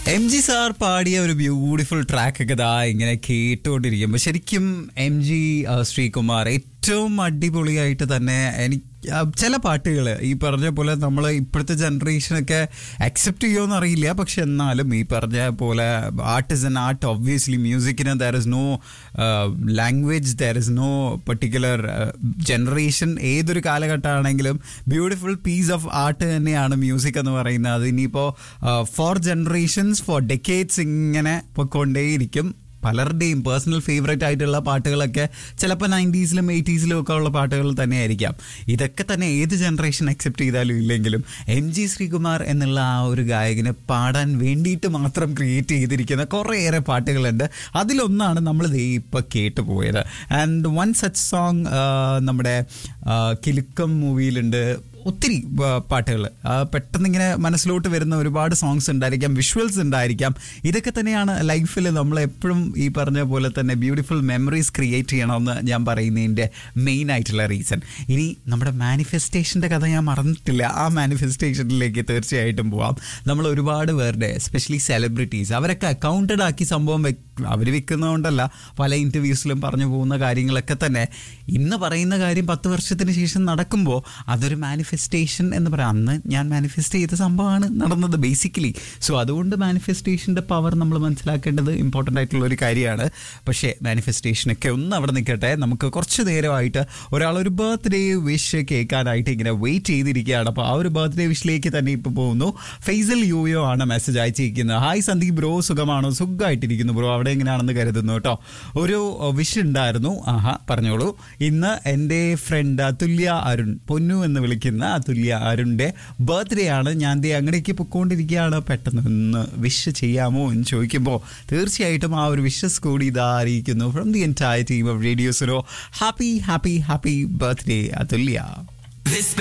M G sir പാടിയ ഒരു beautiful track ഒക്കെ ദാ ഇങ്ങനെ കേട്ടുകൊണ്ടിരിക്കുമ്പോൾ ശരിക്കും എം ജി ശ്രീകുമാർ ഏറ്റവും അടിപൊളിയായിട്ട് തന്നെ എനിക്ക് ആ, ചില പാട്ടുകൾ ഈ പറഞ്ഞ പോലെ നമ്മൾ ഇപ്പോഴത്തെ ജനറേഷനൊക്കെ അക്സെപ്റ്റ് ചെയ്യുമോയെന്ന് അറിയില്ല പക്ഷെ എന്നാലും ഈ പറഞ്ഞ പോലെ art is an art obviously മ്യൂസിക്കിന് there is no language there is no particular generation ഏതൊരു കാലഘട്ടമാണെങ്കിലും ബ്യൂട്ടിഫുൾ പീസ് ഓഫ് ആർട്ട് തന്നെയാണ് മ്യൂസിക് എന്ന് പറയുന്നത് അത് ഇനിയിപ്പോൾ ഫോർ ജനറേഷൻസ് ഫോർ ഡെക്കേഡ്സ് ഇങ്ങനെ പൊയ്ക്കൊണ്ടേയിരിക്കും പലരുടെയും പേഴ്സണൽ ഫേവറേറ്റ് ആയിട്ടുള്ള പാട്ടുകളൊക്കെ ചിലപ്പോൾ നയൻറ്റീസിലും എയ്റ്റീസിലും ഒക്കെ ഉള്ള പാട്ടുകൾ തന്നെയായിരിക്കാം ഇതൊക്കെ തന്നെ ഏത് ജനറേഷൻ അക്സെപ്റ്റ് ചെയ്താലും ഇല്ലെങ്കിലും എം ജി ശ്രീകുമാർ എന്നുള്ള ആ ഒരു ഗായകന് പാടാൻ വേണ്ടിയിട്ട് മാത്രം ക്രിയേറ്റ് ചെയ്തിരിക്കുന്ന കുറേയേറെ പാട്ടുകളുണ്ട് അതിലൊന്നാണ് നമ്മൾ ദേ ഇപ്പോൾ കേട്ട് പോയത് ആൻഡ് വൺ സച്ച് സോങ് നമ്മുടെ ആ, കിലുക്കം മൂവിയിലുണ്ട് ഒത്തിരി പാട്ടുകൾ പെട്ടെന്ന് ഇങ്ങനെ മനസ്സിലോട്ട് വരുന്ന ഒരുപാട് സോങ്സ് ഉണ്ടായിരിക്കാം വിഷ്വൽസ് ഉണ്ടായിരിക്കാം ഇതൊക്കെ തന്നെയാണ് ലൈഫിൽ നമ്മൾ എപ്പോഴും ഈ പറഞ്ഞ പോലെ തന്നെ ബ്യൂട്ടിഫുൾ മെമ്മറീസ് ക്രിയേറ്റ് ചെയ്യണമെന്ന് ഞാൻ പറയുന്നതിൻ്റെ മെയിൻ ആയിട്ടുള്ള റീസൺ ഇനി നമ്മുടെ മാനിഫെസ്റ്റേഷൻ്റെ കഥ ഞാൻ മറന്നിട്ടില്ല ആ മാനിഫെസ്റ്റേഷനിലേക്ക് തീർച്ചയായിട്ടും പോവാം നമ്മൾ ഒരുപാട് പേരുടെ എസ്പെഷ്യലി സെലിബ്രിറ്റീസ് അവരൊക്കെ അക്കൗണ്ടഡ് ആക്കി സംഭവം അവർ വിൽക്കുന്നതുകൊണ്ടല്ല പല ഇൻ്റർവ്യൂസിലും പറഞ്ഞു പോകുന്ന കാര്യങ്ങളൊക്കെ തന്നെ ഇന്ന് പറയുന്ന കാര്യം പത്ത് വർഷത്തിന് ശേഷം നടക്കുമ്പോൾ അതൊരു മാനിഫെസ്റ്റേഷൻ എന്ന് പറയാം അന്ന് ഞാൻ മാനിഫെസ്റ്റ് ചെയ്ത സംഭവമാണ് നടന്നത് ബേസിക്കലി സോ അതുകൊണ്ട് മാനിഫെസ്റ്റേഷൻ്റെ പവർ നമ്മൾ മനസ്സിലാക്കേണ്ടത് ഇമ്പോർട്ടൻ്റ് ആയിട്ടുള്ള ഒരു കാര്യമാണ് പക്ഷേ മാനിഫെസ്റ്റേഷനൊക്കെ ഒന്ന് അവിടെ നിൽക്കട്ടെ നമുക്ക് കുറച്ച് നേരമായിട്ട് ഒരാൾ ഒരു ബർത്ത്ഡേ വിഷ് കേൾക്കാനായിട്ട് ഇങ്ങനെ വെയിറ്റ് ചെയ്തിരിക്കുകയാണ് അപ്പോൾ ആ ഒരു ബർത്ത്ഡേ വിഷിലേക്ക് തന്നെ ഇപ്പോൾ പോകുന്നു ഫൈസൽ യൂയോ ആണ് മെസ്സേജ് അയച്ചിരിക്കുന്നത് ഹായ് സന്ദീപ് ബ്രോ സുഖമാണോ സുഖമായിട്ടിരിക്കുന്നു ബ്രോ അവിടെ എങ്ങനെയാണെന്ന് കരുതുന്നു കേട്ടോ ഒരു വിഷ് ഉണ്ടായിരുന്നു ആഹാ പറഞ്ഞോളൂ ഇന്ന് എൻ്റെ ഫ്രണ്ട് അതുല്യ അരുൺ പൊന്നു എന്ന് വിളിക്കുന്ന അതുല്യ അരുണിൻ്റെ ബർത്ത്ഡേ ആണ് ഞാൻ ദേ അങ്ങടേക്ക് പൊക്കോണ്ടിരിക്കുകയാണ് പെട്ടെന്ന് ഒന്ന് വിഷ് ചെയ്യാമോ എന്ന് ചോദിക്കുമ്പോൾ തീർച്ചയായിട്ടും ആ ഒരു വിഷസ് കൂടി ഇതാ അറിയിക്കുന്നു from the entire team of റേഡിയോസിലോ ഹാപ്പി ഹാപ്പി ഹാപ്പി ബർത്ത്ഡേ അതുല്യ